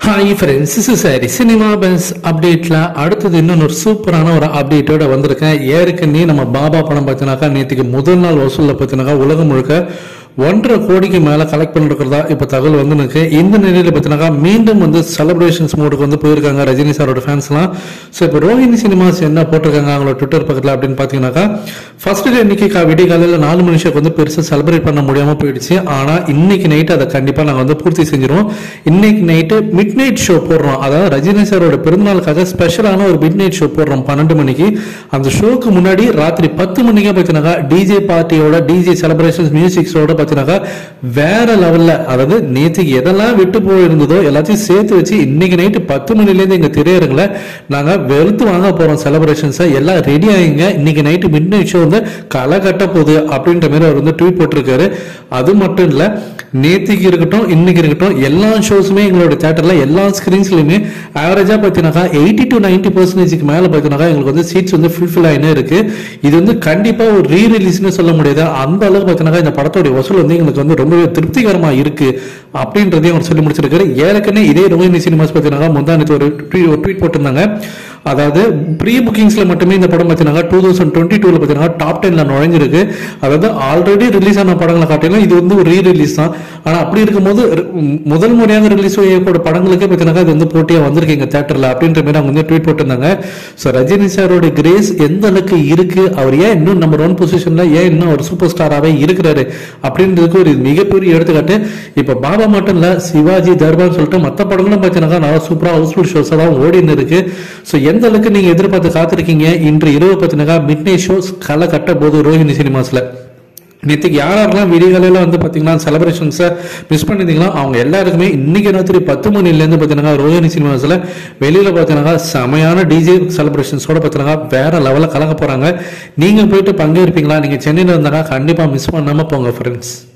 hi friends is sorry cinema buzz அப்டேட்ல அடுத்தது இன்னொன்று ஒரு சூப்பரான ஒரு அப்டேட்டோட வந்திருக்கேன் ஏற்கனவே நம்ம பாபா படம் பார்த்தினாக்கா நேற்றுக்கு முதல் நாள் வசூலில் பார்த்தினாக்கா உலகம் முழுக்க ஒன்றரை கோடிக்கு மேலே கலெக்ட் பண்ணிருக்கிறதா இப்போ தகவல் வந்து இருக்கு இந்த நிலையில் பார்த்தீங்கன்னாக்கா மீண்டும் வந்து செலிப்ரேஷன்ஸ் மோடுக்கு வந்து போயிருக்காங்க ரஜினி சாரோட ஃபேன்ஸ்லாம் ஸோ இப்போ ரோஹிணி சினிமாஸ் என்ன போட்டிருக்காங்க அவங்களோட ட்விட்டர் பக்கத்தில் அப்படின்னு பார்த்தீங்கன்னாக்கா ஃபர்ஸ்ட் டே இன்னைக்கு கா- விடிய காலையில் நாலு மணிஷக்கு வந்து பெருசாக செலிப்ரேட் பண்ண முடியாமல் போயிடுச்சு ஆனால் இன்னைக்கு நைட்டு அதை கண்டிப்பாக நாங்கள் வந்து பூர்த்தி செஞ்சிருவோம் இன்னைக்கு நைட்டு மிட் நைட் ஷோ போடுறோம் அதாவது ரஜினி சாரோட பிறந்தநாளுக்காக ஸ்பெஷலான ஒரு மிட் நைட் ஷோ போடுறோம் பன்னெண்டு மணிக்கு அந்த ஷோக்கு முன்னாடி ராத்திரி பத்து மணிக்கே பார்த்தீங்கன்னாக்கா டிஜே பார்ட்டியோட டிஜே செலிப்ரேஷன்ஸ் மியூசிக் ஷோட பார்த்தீங்கன்னாக்கா வேற லெவல்ல அதாவது நேற்றுக்கு எதெல்லாம் விட்டு போயிருந்ததோ எல்லாத்தையும் சேர்த்து வச்சு இன்னைக்கு நைட்டு பத்து மணிலேருந்து எங்க திரையரங்குல நாங்க வெளுத்து வாங்க போறோம் செலிப்ரேஷன்ஸை எல்லாம் ரெடி ஆகிங்க இன்னைக்கு நைட்டு மிட் நைட் ஷோ வந்து களை கட்ட போகுது அப்படின்ற மாதிரி அவர் வந்து ட்வீட் போட்டிருக்காரு அது மட்டும் இல்ல நேத்திக்கு இருக்கட்டும் இன்னைக்கு இருக்கட்டும் எல்லா ஷோஸுமே எங்களோட தேட்டர்ல எல்லா ஸ்கிரீன்ஸ்லயுமே ஆவரேஜா பார்த்தீங்கன்னாக்கா எயிட்டி டு நைன்டி பர்சன்டேஜ்க்கு மேல பார்த்தீங்கன்னாக்கா எங்களுக்கு வந்து சீட்ஸ் வந்து ஃபுல்ஃபில் ஆயினே இருக்கு இது வந்து கண்டிப்பா ஒரு ரீ ரிலீஸ்னு சொல்ல முடியாது அந்த அளவுக்கு பார்த்தீங்கன்னா இந்த படத்தோட வசூல் வந்து எங்களுக்கு வந்து ரொம்பவே திருப்திகரமா இருக்கு அப்படின்றதையும் அவர் சொல்லி முடிச்சிருக்காரு ஏற்கனவே இதே ரோஹினி சினிமாஸ் பார்த்தீங்கன்னா முந்தானத்து ஒரு tweet- ஒரு ட்வீட் போட்டிருந்தாங்க அதாவது ப்ரீ புக்கிங்ஸ்ல மட்டுமே இந்த படம் பார்த்தீங்கன்னா டூ தௌசண்ட் டுவெண்ட்டி டூல பார்த்தீங்கன்னா டாப் டென்ல நுழைஞ்சிருக்கு அதாவது ஆல்ரெடி ரிலீஸ் ஆன படங்களை காட்டிலும் இது வந்து ஒரு ரீ ரிலீஸ் தான் ஆனா அப்படி இருக்கும்போது ரி- முதல் முறையாக ரிலீஸ் செய்யக்கூடிய படங்களுக்கே பார்த்தீங்கன்னா இது வந்து போட்டியா வந்திருக்கு எங்க தேட்டர்ல அப்படின்ற மாதிரி அவங்க வந்து ட்வீட் போட்டிருந்தாங்க ஸோ ரஜினி சாரோட கிரேஸ் எந்த அளவுக்கு இருக்கு அவர் ஏன் இன்னும் நம்பர் ஒன் பொசிஷன்ல ஏன் இன்னும் ஒரு சூப்பர் ஸ்டாராகவே இருக்கிறாரு அப்படின்றதுக்கு ஒரு மிகப்பெரிய எடுத்துக்காட்டு இப்ப பாபா மட்டும் இல்ல சிவாஜி தர்பார் சொல்லிட்டு மற்ற படங்களும் பார்த்தீங்கன்னா நல்லா சூப்பரா ஹவுஸ்ஃபுல் ஷோஸ் தான் ஓடின்னு இருக்கு ஸோ எந்த அளவுக்கு நீங்க எதிர்பார்த்து காத்திருக்கீங்க இன்று இரவு பார்த்தீங்கன்னா மிட் நைட் ஷோஸ் களை கட்ட போது ரோஹிணி சினிமாஸ்ல நேற்றுக்கு யார் யாரெல்லாம் விடிகாலையில் வந்து பார்த்தீங்கன்னா செலிப்ரேஷன்ஸை மிஸ் பண்ணியிருந்தீங்களோ அவங்க எல்லாருக்குமே இன்னைக்கு ராத்திரி பத்து மணிலேருந்து பார்த்தீங்கன்னா ரோஹிணி சினிமாஸில் வெளியில் பார்த்தீங்கன்னா செமையான டிஜே செலிப்ரேஷன்ஸோட பார்த்தீங்கன்னா வேற லெவலில் கலக்க போகிறாங்க நீங்கள் போயிட்டு பங்கேற்பீங்களா நீங்கள் சென்னையில் இருந்தாங்க கண்டிப்பாக மிஸ் பண்ணாமல் போங்க ஃப்ரெண்ட்ஸ்